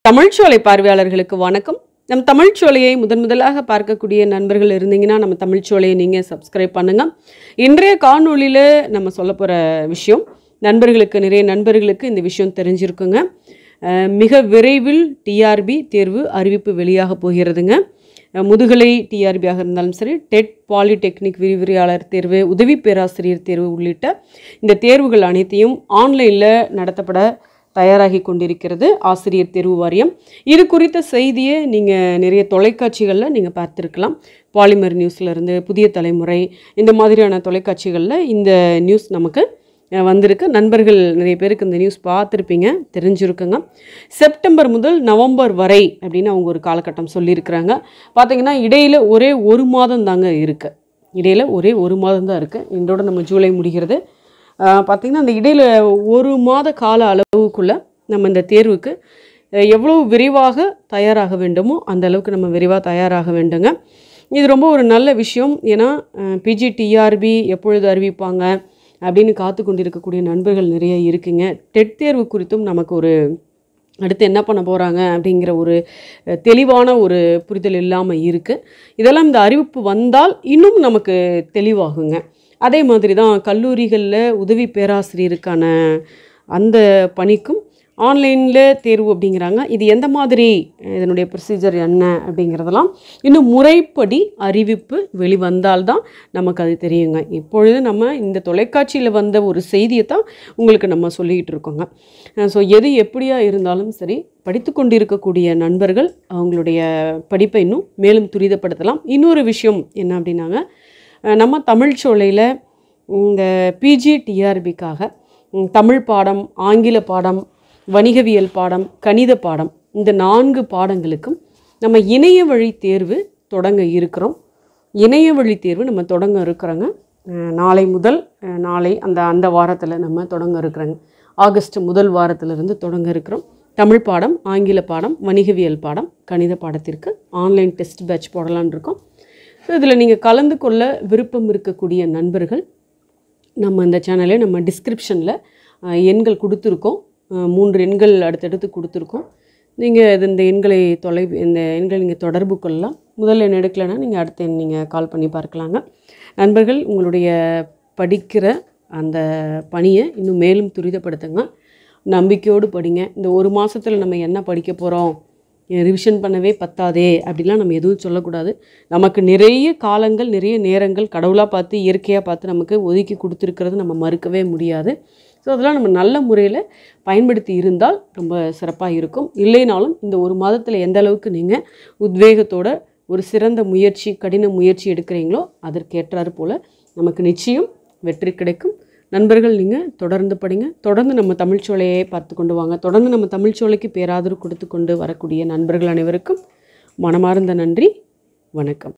தமிழ்ச்சோலை பார்வையாளர்களுக்கு வணக்கம் நம் தமிழ்ச்சோலையை முதன் முதலாக பார்க்கக்கூடிய நண்பர்கள் இருந்தீங்கன்னா நம்ம தமிழ்ச்சோலையை நீங்கள் சப்ஸ்கிரைப் பண்ணுங்க இன்றைய காணொளியில் நம்ம சொல்ல போகிற விஷயம் நண்பர்களுக்கு நிறைய நண்பர்களுக்கு இந்த விஷயம் தெரிஞ்சிருக்குங்க அஹ் மிக விரைவில் டிஆர்பி தேர்வு அறிவிப்பு வெளியாக போகிறதுங்க அஹ் முதுகலை டிஆர்பியாக இருந்தாலும் சரி டெட் பாலிடெக்னிக் விரிவுரையாளர் தேர்வு உதவி பேராசிரியர் தேர்வு உள்ளிட்ட இந்த தேர்வுகள் அனைத்தையும் ஆன்லைனில் நடத்தப்பட தயாராகி கொண்டிருக்கிறது ஆசிரியர் தேர்வு வாரியம் இது குறித்த செய்தியை நீங்கள் நிறைய தொலைக்காட்சிகளில் நீங்கள் பார்த்துருக்கலாம் பாலிமர் நியூஸ்ல இருந்து புதிய தலைமுறை இந்த மாதிரியான தொலைக்காட்சிகளில் இந்த நியூஸ் நமக்கு அஹ், வந்திருக்கு நண்பர்கள் நிறைய பேருக்கு இந்த நியூஸ் பார்த்துருப்பீங்க தெரிஞ்சிருக்குங்க செப்டம்பர் முதல் நவம்பர் வரை அப்படின்னு அவங்க ஒரு காலகட்டம் சொல்லியிருக்கிறாங்க பார்த்தீங்கன்னா இடையில் ஒரே ஒரு மாதம் தாங்க இருக்குது இடையில் ஒரே ஒரு மாதம் தான் இருக்குது இதோட நம்ம ஜூலை முடிகிறது ஆஹ் பார்த்திங்கன்னா அந்த இடையில் ஒரு மாத கால அளவுக்குள்ளே நம்ம இந்த தேர்வுக்கு அஹ் எவ்வளவு விரைவாக தயாராக வேண்டுமோ அந்த அளவுக்கு நம்ம விரைவாக தயாராக வேண்டுங்க இது ரொம்ப ஒரு நல்ல விஷயம் ஏன்னா பிஜி டிஆர்பி எப்பொழுது அறிவிப்பாங்க அப்படின்னு காத்து கொண்டிருக்கக்கூடிய நண்பர்கள் நிறைய இருக்குங்க டெட் தேர்வு குறித்தும் நமக்கு ஒரு அடுத்து என்ன பண்ண போகிறாங்க அப்படிங்கிற ஒரு அஹ், தெளிவான ஒரு புரிதல் இல்லாமல் இருக்குது இதெல்லாம் இந்த அறிவிப்பு வந்தால் இன்னும் நமக்கு தெளிவாகுங்க அதே மாதிரி தான் கல்லூரிகளில் உதவி பேராசிரியருக்கான அந்த பணிக்கும் ஆன்லைனில் தேர்வு அப்படிங்கிறாங்க இது எந்த மாதிரி இதனுடைய ப்ரொசீஜர் என்ன அப்படிங்கிறதெல்லாம் இன்னும் முறைப்படி அறிவிப்பு வெளிவந்தால்தான் நமக்கு அது தெரியுங்க இப்பொழுது நம்ம இந்த தொலைக்காட்சியில் வந்த ஒரு செய்தியை தான் உங்களுக்கு நம்ம சொல்லிக்கிட்டு இருக்கோங்க ஸோ எது எப்படியா இருந்தாலும் சரி படித்து கொண்டிருக்கக்கூடிய நண்பர்கள் அவங்களுடைய படிப்பை இன்னும் மேலும் துரிதப்படுத்தலாம் இன்னொரு விஷயம் என்ன அப்படின்னாங்க அஹ் நம்ம தமிழ் சோலையில் இந்த பிஜி டிஆர்பிக்காக தமிழ் பாடம் ஆங்கில பாடம் வணிகவியல் பாடம் கணித பாடம் இந்த நான்கு பாடங்களுக்கும் நம்ம இணைய வழி தேர்வு தொடங்க இருக்கிறோம் இணைய வழி தேர்வு நம்ம தொடங்க இருக்கிறோங்க அஹ் நாளை முதல் அஹ் நாளை அந்த அந்த வாரத்தில் நம்ம தொடங்க இருக்கிறோங்க ஆகஸ்ட் முதல் வாரத்திலிருந்து தொடங்க இருக்கிறோம் தமிழ் பாடம் ஆங்கில பாடம் வணிகவியல் பாடம் கணித பாடத்திற்கு ஆன்லைன் டெஸ்ட் பேட்ச் போடலான்னு இருக்கோம் இதில் நீங்கள் கலந்து கொள்ள விருப்பம் இருக்கக்கூடிய நண்பர்கள் நம்ம இந்த சேனலை நம்ம டிஸ்கிரிப்ஷனில் எண்கள் கொடுத்துருக்கோம் அஹ் மூன்று எண்கள் அடுத்தடுத்து கொடுத்துருக்கோம் நீங்கள் இது இந்த எண்களை தொலை இந்த எண்களை நீங்கள் தொடர்பு கொள்ளலாம் முதல் எண் எடுக்கலைன்னா நீங்கள் அடுத்த எண் நீங்கள் கால் பண்ணி பார்க்கலாங்க நண்பர்கள் உங்களுடைய படிக்கிற அந்த பணியை இன்னும் மேலும் துரிதப்படுத்துங்க நம்பிக்கையோடு படிங்க இந்த ஒரு மாதத்தில் நம்ம என்ன படிக்க போகிறோம் ரிவிஷன் பண்ணவே பத்தாதே அப்படிலாம் நம்ம எதுவும் சொல்லக்கூடாது நமக்கு நிறைய காலங்கள் நிறைய நேரங்கள் கடவுளாக பார்த்து இயற்கையாக பார்த்து நமக்கு ஒதுக்கி கொடுத்துருக்கிறது நம்ம மறுக்கவே முடியாது ஸோ அதெல்லாம் நம்ம நல்ல முறையில் பயன்படுத்தி இருந்தால் ரொம்ப சிறப்பாக இருக்கும் இல்லைனாலும் இந்த ஒரு மாதத்தில் எந்த அளவுக்கு நீங்கள் உத்வேகத்தோட ஒரு சிறந்த முயற்சி கடின முயற்சி எடுக்கிறீங்களோ அதற்கேற்றாறு போல் நமக்கு நிச்சயம் வெற்றி கிடைக்கும் நண்பர்கள் நீங்கள் தொடர்ந்து படிங்க தொடர்ந்து நம்ம தமிழ்ச்சோலையை பார்த்து கொண்டு வாங்க தொடர்ந்து நம்ம தமிழ்ச்சோலைக்கு பேராதரவு கொடுத்து கொண்டு வரக்கூடிய நண்பர்கள் அனைவருக்கும் மனமார்ந்த நன்றி வணக்கம்